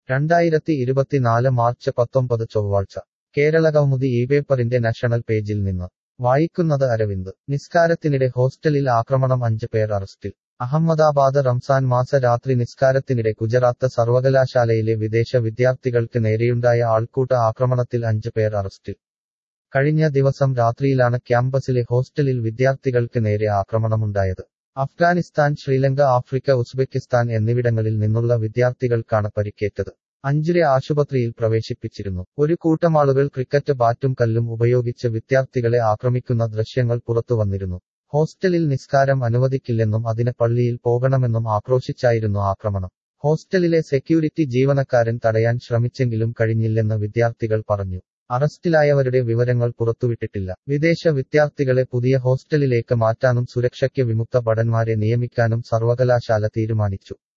രണ്ടായിരത്തി ഇരുപത്തിനാല് മാർച്ച് പത്തൊമ്പത് ചൊവ്വാഴ്ച കേരളകൗമുദി ഈ പേപ്പറിന്റെ നാഷണൽ പേജിൽ നിന്ന് വായിക്കുന്നത് അരവിന്ദ് നിസ്കാരത്തിനിടെ ഹോസ്റ്റലിൽ ആക്രമണം അഞ്ച് പേർ അറസ്റ്റിൽ അഹമ്മദാബാദ് റംസാൻ മാസ രാത്രി നിസ്കാരത്തിനിടെ ഗുജറാത്ത് സർവകലാശാലയിലെ വിദേശ വിദ്യാർത്ഥികൾക്ക് നേരെയുണ്ടായ ആൾക്കൂട്ട ആക്രമണത്തിൽ അഞ്ച് പേർ അറസ്റ്റിൽ കഴിഞ്ഞ ദിവസം രാത്രിയിലാണ് ക്യാമ്പസിലെ ഹോസ്റ്റലിൽ വിദ്യാർത്ഥികൾക്ക് നേരെ ആക്രമണമുണ്ടായത് അഫ്ഗാനിസ്ഥാൻ ശ്രീലങ്ക ആഫ്രിക്ക ഉസ്ബെക്കിസ്ഥാൻ എന്നിവിടങ്ങളിൽ നിന്നുള്ള വിദ്യാർത്ഥികൾക്കാണ് പരിക്കേറ്റത് അഞ്ചുരെ ആശുപത്രിയിൽ പ്രവേശിപ്പിച്ചിരുന്നു ഒരു കൂട്ടമാളുകൾ ക്രിക്കറ്റ് ബാറ്റും കല്ലും ഉപയോഗിച്ച് വിദ്യാർത്ഥികളെ ആക്രമിക്കുന്ന ദൃശ്യങ്ങൾ പുറത്തുവന്നിരുന്നു ഹോസ്റ്റലിൽ നിസ്കാരം അനുവദിക്കില്ലെന്നും അതിന് പള്ളിയിൽ പോകണമെന്നും ആക്രോശിച്ചായിരുന്നു ആക്രമണം ഹോസ്റ്റലിലെ സെക്യൂരിറ്റി ജീവനക്കാരൻ തടയാൻ ശ്രമിച്ചെങ്കിലും കഴിഞ്ഞില്ലെന്ന് വിദ്യാർത്ഥികൾ പറഞ്ഞു അറസ്റ്റിലായവരുടെ വിവരങ്ങൾ പുറത്തുവിട്ടിട്ടില്ല വിദേശ വിദ്യാർത്ഥികളെ പുതിയ ഹോസ്റ്റലിലേക്ക് മാറ്റാനും സുരക്ഷയ്ക്ക് വിമുക്ത ഭടന്മാരെ നിയമിക്കാനും സർവകലാശാല തീരുമാനിച്ചു